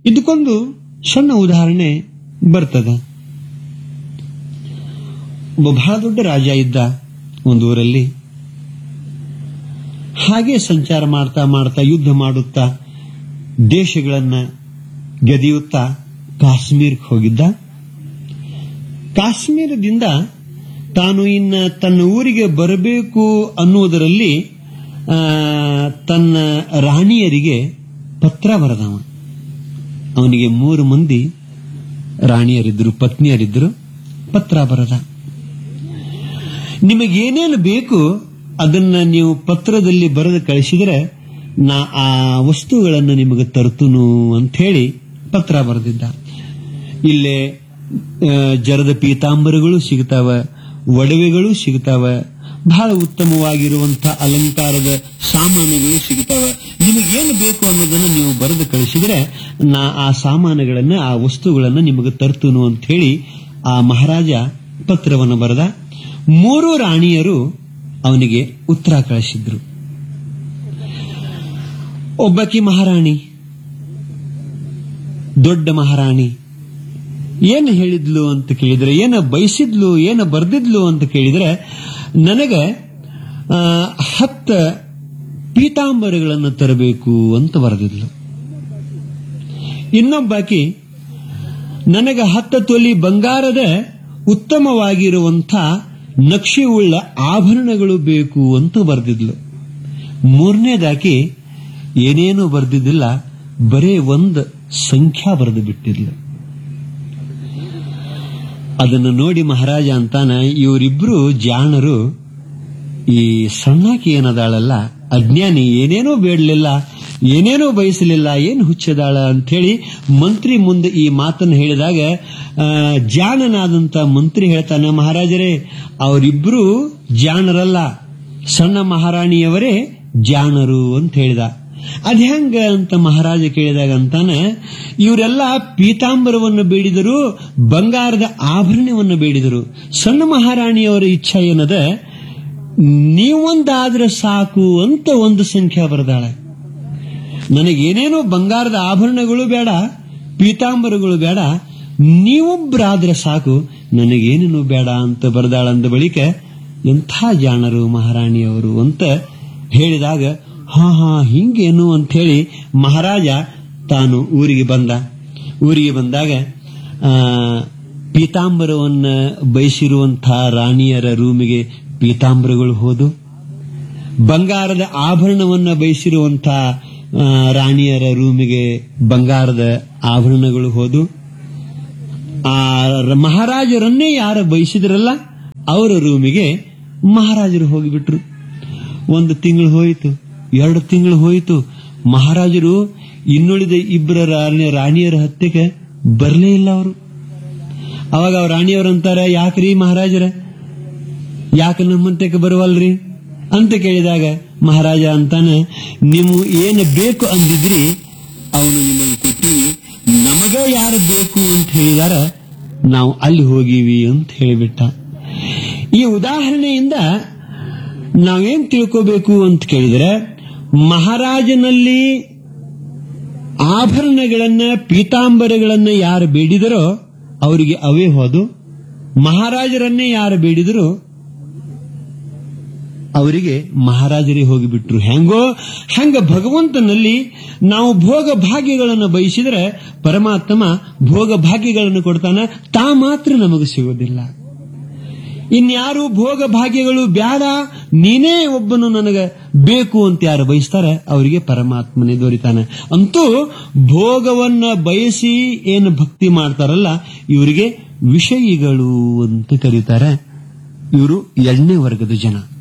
ಇದಕ್ಕೊಂದು ಸಣ್ಣ ಉದಾಹರಣೆ ಬರ್ತದ ಒಬ್ಬ ಬಹಳ ದೊಡ್ಡ ರಾಜ ಇದ್ದ ಒಂದು ಊರಲ್ಲಿ ಹಾಗೆ ಸಂಚಾರ ಮಾಡ್ತಾ ಮಾಡ್ತಾ ಯುದ್ಧ ಮಾಡುತ್ತಾ ದೇಶಗಳನ್ನ ಗೆದಿಯುತ್ತಾ ಕಾಶ್ಮೀರಕ್ಕೆ ಹೋಗಿದ್ದ ಕಾಶ್ಮೀರದಿಂದ ತಾನು ಇನ್ನ ತನ್ನ ಊರಿಗೆ ಬರಬೇಕು ಅನ್ನುವುದರಲ್ಲಿ ಆ, ತನ್ನ ರಾಣಿಯರಿಗೆ ಪತ್ರ ಬರೆದವ ಅವನಿಗೆ ಮೂರು ಮಂದಿ ರಾಣಿಯರಿದ್ರು ಪತ್ನಿಯರಿದ್ರು ಪತ್ರ ಬರದ ನಿಮಗೇನೇನು ಬೇಕು ಅದನ್ನ ನೀವು ಪತ್ರದಲ್ಲಿ ಬರೆದು ಕಳಿಸಿದ್ರೆ ನಾ ಆ ವಸ್ತುಗಳನ್ನು ನಿಮಗೆ ತರ್ತುನು ಅಂತ ಹೇಳಿ ಪತ್ರ ಬರೆದಿದ್ದ ಇಲ್ಲೇ ಆ, ಜರದ ಪೀತಾಂಬರಗಳು ಸಿಗ್ತಾವ ಒಡವೆಗಳು ಸಿಗ್ತಾವ ಬಹಳ ಉತ್ತಮವಾಗಿರುವಂತಹ ಅಲಂಕಾರದ ಸಾಮಾನುಗಳು ಸಿಗ್ತಾವ ನಿಮಗೇನು ಬೇಕು ಅನ್ನೋದನ್ನ ನೀವು ಬರೆದು ಕಳಿಸಿದ್ರೆ ನಾ ಆ ಸಾಮಾನುಗಳನ್ನ ಆ ವಸ್ತುಗಳನ್ನ ನಿಮಗೆ ತರ್ತುನು ಅಂತ ಹೇಳಿ ಆ ಮಹಾರಾಜ ಪತ್ರವನ್ನು ಬರೆದ ಮೂರು ರಾಣಿಯರು ಅವನಿಗೆ ಉತ್ತರ ಕಳಿಸಿದ್ರು ಒಬ್ಬಕಿ ಮಹಾರಾಣಿ ದೊಡ್ಡ ಮಹಾರಾಣಿ ಏನು ಹೇಳಿದ್ಲು ಅಂತ ಕೇಳಿದ್ರೆ ಏನ ಬಯಸಿದ್ಲು ಏನ ಬರ್ದಿದ್ಲು ಅಂತ ಕೇಳಿದ್ರೆ ನನಗೆ ಆ, ಹತ್ತ ಪೀತಾಂಬರಗಳನ್ನು ತರಬೇಕು ಅಂತ ಬರೆದಿದ್ಲು ಇನ್ನೊಬ್ಬಾಕಿ ನನಗೆ ಹತ್ತ ತೊಲಿ ಬಂಗಾರದ ಉತ್ತಮವಾಗಿರುವಂಥ ನಕ್ಷೆಯುಳ್ಳ ಆಭರಣಗಳು ಬೇಕು ಅಂತ ಬರೆದಿದ್ಲು ಮೂರನೇದಾಕಿ ಏನೇನು ಬರೆದಿದ್ದಿಲ್ಲ ಬರೇ ಒಂದು ಸಂಖ್ಯಾ ಬರೆದು ಬಿಟ್ಟಿದ್ಲು ಅದನ್ನು ನೋಡಿ ಮಹಾರಾಜ ಅಂತಾನ ಇವರಿಬ್ರು ಜಾಣರು ಈ ಸಣ್ಣಾಕಿ ಏನದಾಳಲ್ಲ ಅಜ್ಞಾನಿ ಏನೇನೋ ಬೇಡಲಿಲ್ಲ ಏನೇನೋ ಬಯಸಲಿಲ್ಲ ಏನು ಹುಚ್ಚದಾಳ ಅಂಥೇಳಿ ಮಂತ್ರಿ ಮುಂದೆ ಈ ಮಾತನ್ನು ಹೇಳಿದಾಗ ಆ, ಜಾಣನಾದಂತ ಮಂತ್ರಿ ಹೇಳ್ತಾನೆ ಮಹಾರಾಜರೇ ಅವರಿಬ್ರು ಜಾಣರಲ್ಲ ಸಣ್ಣ ಮಹಾರಾಣಿಯವರೇ ಜಾಣರು ಅಂತ ಹೇಳಿದ ಅದ್ಹ್ಯಾಂಗ ಅಂತ ಮಹಾರಾಜ ಕೇಳಿದಾಗ ಅಂತಾನೆ ಇವರೆಲ್ಲ ಪೀತಾಂಬರವನ್ನು ಬೇಡಿದರು ಬಂಗಾರದ ಆಭರಣವನ್ನು ಬೇಡಿದರು ಸಣ್ಣ ಮಹಾರಾಣಿಯವರ ಇಚ್ಛೆ ಏನದ ನೀವೊಂದಾದ್ರೆ ಸಾಕು ಅಂತ ಒಂದು ಸಂಖ್ಯೆ ಬರೆದಾಳೆ ನನಗೇನೇನೋ ಬಂಗಾರದ ಆಭರಣಗಳು ಬೇಡ ಪೀತಾಂಬರಗಳು ಬೇಡ ನೀವೊಬ್ಬರಾದ್ರೆ ಸಾಕು ನನಗೇನೇನು ಬೇಡ ಅಂತ ಬರೆದಾಳಂದ ಬಳಿಕ ಎಂಥ ಜಾಣರು ಮಹಾರಾಣಿಯವರು ಅಂತ ಹೇಳಿದಾಗ ಹಾ ಹಾ ಹಿಂಗೇನು ಅಂತ ಹೇಳಿ ಮಹಾರಾಜ ತಾನು ಊರಿಗೆ ಬಂದ ಊರಿಗೆ ಬಂದಾಗ ಆ, ಪೀತಾಂಬರವನ್ನ ಬಯಸಿರುವಂತಹ ರಾಣಿಯರ ರೂಮಿಗೆ ಪೀತಾಂಬರಗಳು ಹೋದು ಬಂಗಾರದ ಆಭರಣವನ್ನ ಬಯಸಿರುವಂತಹ ಆ, ರಾಣಿಯರ ರೂಮಿಗೆ ಬಂಗಾರದ ಆಭರಣಗಳು ಹೋದು ಆ ರ- ಮಹಾರಾಜರನ್ನೇ ಯಾರು ಬಯಸಿದ್ರಲ್ಲ ಅವರ ರೂಮಿಗೆ ಮಹಾರಾಜರು ಹೋಗಿಬಿಟ್ರು ಒಂದು ತಿಂಗಳು ಹೋಯಿತು ಎರಡು ತಿಂಗಳು ಹೋಯಿತು ಮಹಾರಾಜರು ಇನ್ನುಳಿದ ಇಬ್ಬರ ರಾಣಿ ರಾಣಿಯರ ಹತ್ಯೆಗೆ ಬರಲೇ ಇಲ್ಲ ಅವರು ಅವಾಗ ಅವ್ರ ರಾಣಿಯವರು ಅಂತಾರೆ ಯಾಕ್ರಿ ಮಹಾರಾಜರ ಯಾಕೆ ನಮ್ಮಂತಕ್ಕೆ ಬರುವಲ್ರಿ ಅಂತ ಕೇಳಿದಾಗ ಮಹಾರಾಜ ಅಂತಾನೆ ನೀವು ಏನು ಬೇಕು ಅಂದಿದ್ರಿ ಅವನು ನಿಮಗೆ ಕೊಟ್ಟಿವಿ ನಮಗ ಯಾರು ಬೇಕು ಅಂತ ಹೇಳಿದಾರ ನಾವು ಅಲ್ಲಿ ಹೋಗಿವಿ ಅಂತ ಹೇಳಿಬಿಟ್ಟ ಈ ಉದಾಹರಣೆಯಿಂದ ನಾವೇನ್ ತಿಳ್ಕೋಬೇಕು ಅಂತ ಕೇಳಿದ್ರೆ ಮಹಾರಾಜನಲ್ಲಿ ಆಭರಣಗಳನ್ನ ಪೀತಾಂಬರಗಳನ್ನ ಯಾರು ಬೇಡಿದರೋ ಅವರಿಗೆ ಅವೇ ಹೋದು ಮಹಾರಾಜರನ್ನೇ ಯಾರು ಬೇಡಿದರೋ ಅವರಿಗೆ ಮಹಾರಾಜರೇ ಹೋಗಿಬಿಟ್ರು ಹೆಂಗೋ ಹೆಂಗ ಭಗವಂತನಲ್ಲಿ ನಾವು ಭೋಗ ಭಾಗ್ಯಗಳನ್ನು ಬಯಸಿದ್ರೆ ಪರಮಾತ್ಮ ಭೋಗ ಭಾಗ್ಯಗಳನ್ನು ಕೊಡ್ತಾನ ತಾ ಮಾತ್ರ ನಮಗೆ ಸಿಗೋದಿಲ್ಲ ಇನ್ಯಾರು ಭೋಗ ಭಾಗ್ಯಗಳು ಬೇಡ ನೀನೇ ಒಬ್ಬನು ನನಗೆ ಬೇಕು ಅಂತ ಯಾರು ಬಯಸ್ತಾರೆ ಅವರಿಗೆ ಪರಮಾತ್ಮನೇ ದೊರಿತಾನೆ ಅಂತೂ ಭೋಗವನ್ನ ಬಯಸಿ ಏನು ಭಕ್ತಿ ಮಾಡ್ತಾರಲ್ಲ ಇವರಿಗೆ ವಿಷಯಿಗಳು ಅಂತ ಕರೀತಾರೆ ಇವರು ಎರಡನೇ ವರ್ಗದ ಜನ